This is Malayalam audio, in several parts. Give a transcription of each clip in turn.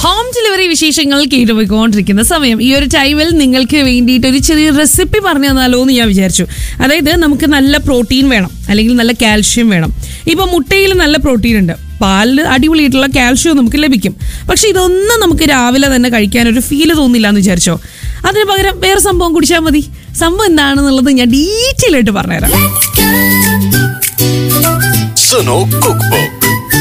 ഹോം ഡെലിവറി വിശേഷങ്ങൾ കേട്ടുപോയിക്കൊണ്ടിരിക്കുന്ന സമയം ഈ ഒരു ടൈമിൽ നിങ്ങൾക്ക് വേണ്ടിയിട്ട് ഒരു ചെറിയ റെസിപ്പി പറഞ്ഞു തന്നാലോ എന്ന് ഞാൻ വിചാരിച്ചു അതായത് നമുക്ക് നല്ല പ്രോട്ടീൻ വേണം അല്ലെങ്കിൽ നല്ല കാൽഷ്യം വേണം ഇപ്പൊ മുട്ടയിൽ നല്ല പ്രോട്ടീൻ ഉണ്ട് പാലിൽ അടിപൊളിയായിട്ടുള്ള കാൽഷ്യം നമുക്ക് ലഭിക്കും പക്ഷെ ഇതൊന്നും നമുക്ക് രാവിലെ തന്നെ കഴിക്കാൻ ഒരു ഫീല് തോന്നില്ല എന്ന് വിചാരിച്ചോ അതിന് പകരം വേറെ സംഭവം കുടിച്ചാൽ മതി സംഭവം എന്താണെന്നുള്ളത് ഞാൻ ഡീറ്റെയിൽ ആയിട്ട് പറഞ്ഞുതരാം സുനോ കുക്ക് ബുക്ക്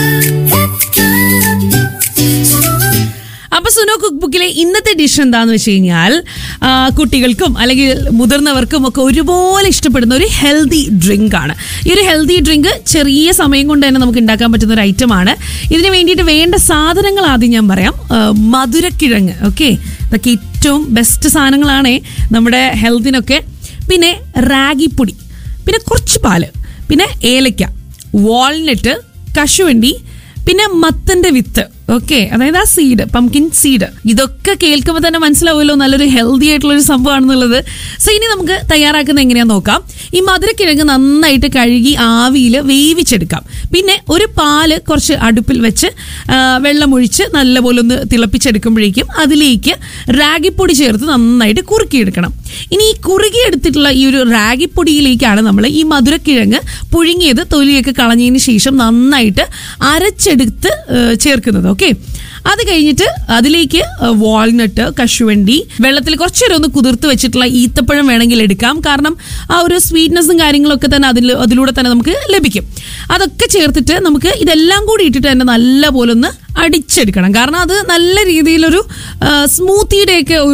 അപ്പൊ സുനോ കുക്ക് ബുക്കിലെ ഇന്നത്തെ ഡിഷ് എന്താന്ന് വെച്ച് കഴിഞ്ഞാൽ ആ, കുട്ടികൾക്കും അല്ലെങ്കിൽ മുതിർന്നവർക്കും ഒക്കെ ഒരുപോലെ ഇഷ്ടപ്പെടുന്ന ഒരു ഹെൽത്തി ഡ്രിങ്ക് ആണ് ഈ ഒരു ഹെൽത്തി ഡ്രിങ്ക് ചെറിയ സമയം കൊണ്ട് തന്നെ നമുക്ക് ഉണ്ടാക്കാൻ പറ്റുന്ന ഒരു ഐറ്റം ആണ് ഇതിന് വേണ്ടിയിട്ട് വേണ്ട സാധനങ്ങൾ ആദ്യം ഞാൻ പറയാം ആ, മധുരക്കിഴങ്ങ് ഓക്കെ ഇതൊക്കെ ഏറ്റവും ബെസ്റ്റ് സാധനങ്ങളാണ് നമ്മുടെ ഹെൽത്തിനൊക്കെ പിന്നെ റാഗിപ്പൊടി പിന്നെ കുറച്ച് പാല് പിന്നെ ഏലക്ക വാൾനട്ട് കശുവണ്ടി പിന്നെ മത്തന്റെ വിത്ത് ഓക്കെ അതായത് ആ സീഡ് പംകിൻ സീഡ് ഇതൊക്കെ കേൾക്കുമ്പോൾ തന്നെ മനസ്സിലാവുമല്ലോ നല്ലൊരു ഹെൽത്തി ആയിട്ടുള്ള ഒരു സംഭവമാണെന്നുള്ളത് സോ ഇനി നമുക്ക് തയ്യാറാക്കുന്നത് എങ്ങനെയാന്ന് നോക്കാം ഈ മധുരക്കിഴങ്ങ് നന്നായിട്ട് കഴുകി ആവിയിൽ വേവിച്ചെടുക്കാം പിന്നെ ഒരു പാല് കുറച്ച് അടുപ്പിൽ വെച്ച് ആ, വെള്ളമൊഴിച്ച് നല്ലപോലെ ഒന്ന് തിളപ്പിച്ചെടുക്കുമ്പോഴേക്കും അതിലേക്ക് റാഗിപ്പൊടി ചേർത്ത് നന്നായിട്ട് കുറുക്കിയെടുക്കണം ഇനി ഈ കുറുകിയെടുത്തിട്ടുള്ള ഈ ഒരു റാഗിപ്പൊടിയിലേക്കാണ് നമ്മൾ ഈ മധുരക്കിഴങ്ങ് പുഴുങ്ങിയത് തൊലിയൊക്കെ കളഞ്ഞതിന് ശേഷം നന്നായിട്ട് അരച്ചെടുത്ത് ഏ, ചേർക്കുന്നത് ഓക്കെ അത് കഴിഞ്ഞിട്ട് അതിലേക്ക് വാൾനട്ട് കശുവണ്ടി വെള്ളത്തിൽ കുറച്ചേരം ഒന്ന് കുതിർത്ത് വെച്ചിട്ടുള്ള ഈത്തപ്പഴം വേണമെങ്കിൽ എടുക്കാം കാരണം ആ ഒരു സ്വീറ്റ്നെസ്സും കാര്യങ്ങളൊക്കെ തന്നെ അതിൽ അതിലൂടെ തന്നെ നമുക്ക് ലഭിക്കും അതൊക്കെ ചേർത്തിട്ട് നമുക്ക് ഇതെല്ലാം കൂടി ഇട്ടിട്ട് തന്നെ നല്ല പോലെ ഒന്ന് അടിച്ചെടുക്കണം കാരണം അത് നല്ല രീതിയിലൊരു സ്മൂത്തിയുടെയൊക്കെ